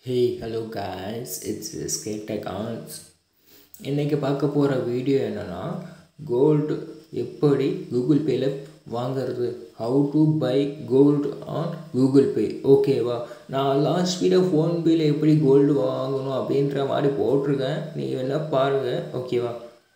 hey hello guys it's skate accounts இன்றைக்கி பார்க்க போகிற வீடியோ என்னென்னா கோல்டு எப்படி கூகுள் பேயில் வாங்குறது how to buy gold on Google Pay ஓகேவா நான் லாஸ்ட் வீடியோ ஃபோன்பேயில் எப்படி கோல்டு வாங்கணும் அப்படின்ற மாதிரி போட்டிருக்கேன் நீங்கள் என்ன பாருங்கள் ஓகேவா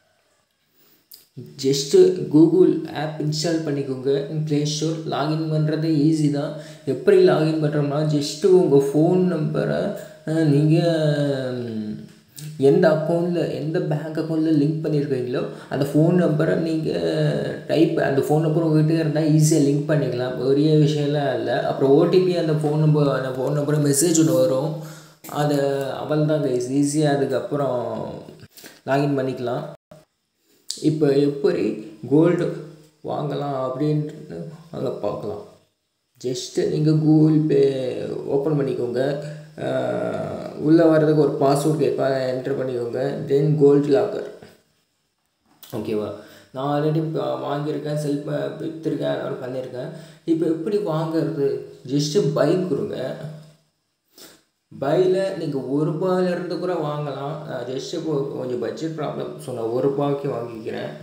ஜஸ்ட்டு கூகுள் ஆப் இன்ஸ்டால் பண்ணிக்கோங்க ப்ளே ஸ்டோர் லாகின் பண்ணுறது ஈஸி தான் எப்படி லாகின் பண்ணுறோம்னா ஜஸ்ட்டு உங்கள் ஃபோன் நம்பரை நீங்கள் எந்த அக்கௌண்ட்டில் எந்த பேங்க் அக்கௌண்ட்டில் லிங்க் பண்ணியிருக்கீங்களோ அந்த ஃபோன் நம்பரை நீங்கள் டைப் அந்த ஃபோன் நம்பர் உங்கள்கிட்ட இருந்தால் ஈஸியாக லிங்க் பண்ணிக்கலாம் பெரிய விஷயம்லாம் இல்லை அப்புறம் ஓடிபி அந்த ஃபோன் நம்பர் அந்த ஃபோன் நம்பர் மெசேஜ் ஒன்று வரும் அதை அவள் தான் கைஸ் ஈஸியாக அதுக்கப்புறம் லாகின் பண்ணிக்கலாம் இப்போ எப்படி கோல்டு வாங்கலாம் அப்படின்ட்டு அங்கே பார்க்கலாம் ஜஸ்ட்டு நீங்கள் கூகுள் பே ஓப்பன் பண்ணிக்கோங்க உள்ளே வர்றதுக்கு ஒரு பாஸ்வேர்ட் கேட்பா என்ட்ரு பண்ணிக்கோங்க தென் கோல்டு லாக்கர் ஓகேவா நான் ஆல்ரெடி வாங்கியிருக்கேன் செல்ஃப் விற்றுருக்கேன் அதோட பண்ணியிருக்கேன் இப்போ எப்படி வாங்குறது ஜஸ்ட்டு பைக் கொடுங்க பையில் நீங்கள் ஒரு ரூபாயிலேருந்து கூட வாங்கலாம் நான் ஜஸ்ட் இப்போ கொஞ்சம் பட்ஜெட் ப்ராப்ளம் ஸோ நான் ஒரு ரூபாய்க்கு வாங்கிக்கிறேன்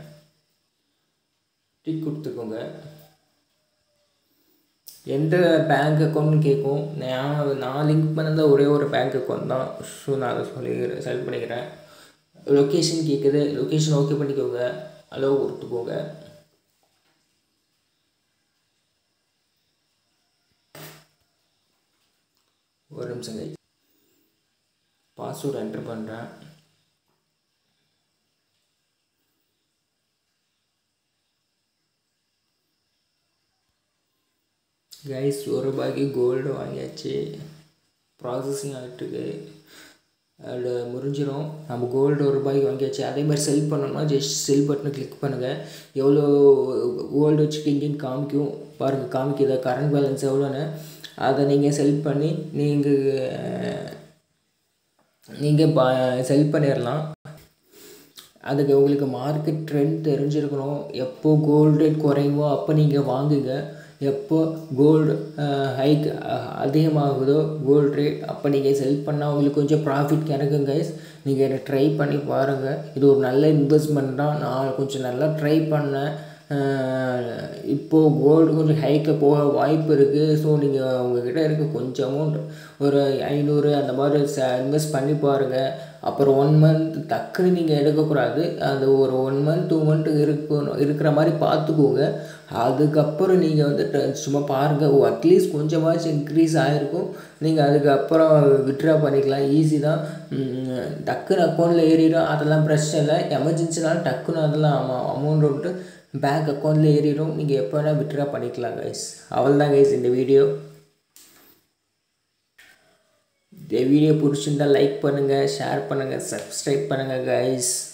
டிக் கொடுத்துக்கோங்க எந்த பேங்க் அக்கௌண்ட்னு கேட்கும் நான் நான் லிங்க் பண்ணது ஒரே ஒரு பேங்க் அக்கௌண்ட் தான் ஸோ நான் அதை சொல்லிக்கிறேன் செலக்ட் பண்ணிக்கிறேன் லொக்கேஷன் கேட்குது லொக்கேஷன் ஓகே பண்ணிக்கோங்க அளவு கொடுத்துக்கோங்க ஒரு நிமிஷம் கை பாஸ்வேர்டு என்ட்ரு பண்ணுறேன் கைஸ் ஒரு ரூபாய்க்கு கோல்டு வாங்கியாச்சு ப்ராசஸிங் ஆகிட்டுருக்கு அது முடிஞ்சிடும் நம்ம கோல்டு ஒரு ரூபாய்க்கு வாங்கியாச்சு அதே மாதிரி செல் பண்ணோம்னா ஜஸ்ட் செல் பட்டனை கிளிக் பண்ணுங்கள் எவ்வளோ கோல்டு வச்சுக்கிங்கன்னு காமிக்கும் பாருங்கள் காமிக்குதா கரண்ட் பேலன்ஸ் எவ்வளோன்னு அதை நீங்கள் செல் பண்ணி நீங்கள் நீங்கள் பா செல் பண்ணிடலாம் அதுக்கு உங்களுக்கு மார்க்கெட் ட்ரெண்ட் தெரிஞ்சிருக்கணும் எப்போ கோல்டு ரேட் குறையுமோ அப்போ நீங்கள் வாங்குங்க எப்போ கோல்டு ஹைக் அதிகமாகுதோ கோல்டு ரேட் அப்போ நீங்கள் செல் பண்ணால் உங்களுக்கு கொஞ்சம் ப்ராஃபிட் கிடைக்கும் கைஸ் நீங்கள் இதை ட்ரை பண்ணி பாருங்கள் இது ஒரு நல்ல இன்வெஸ்ட்மெண்ட் தான் நான் கொஞ்சம் நல்லா ட்ரை பண்ணேன் இப்போது கோல்டு கொஞ்சம் ஹைக்கில் போக வாய்ப்பு இருக்குது ஸோ நீங்கள் உங்கள்கிட்ட இருக்க கொஞ்சம் அமௌண்ட் ஒரு ஐநூறு அந்த மாதிரி ச இன்வெஸ்ட் பண்ணி பாருங்கள் அப்புறம் ஒன் மந்த் டக்குன்னு நீங்கள் எடுக்கக்கூடாது அந்த ஒரு ஒன் மந்த் டூ மந்த் இருக்கணும் இருக்கிற மாதிரி பார்த்துக்கோங்க அதுக்கப்புறம் நீங்கள் வந்து சும்மா பாருங்கள் ஓ அட்லீஸ்ட் கொஞ்சமாச்சும் இன்க்ரீஸ் ஆகிருக்கும் நீங்கள் அதுக்கப்புறம் விட்ரா பண்ணிக்கலாம் ஈஸி தான் டக்குன்னு அக்கௌண்ட்டில் ஏறிடும் அதெல்லாம் பிரச்சனை இல்லை எமர்ஜென்சினாலும் டக்குன்னு அதெல்லாம் அமௌண்ட் விட்டு பேங்க் அக்கௌண்ட்டில் ஏறிடும் நீங்கள் எப்போ வேணால் விட்ரா பண்ணிக்கலாம் கைஸ் அவள் தான் கைஸ் இந்த வீடியோ இந்த வீடியோ பிடிச்சிருந்தால் லைக் பண்ணுங்கள் ஷேர் பண்ணுங்கள் சப்ஸ்கிரைப் பண்ணுங்கள் கைஸ்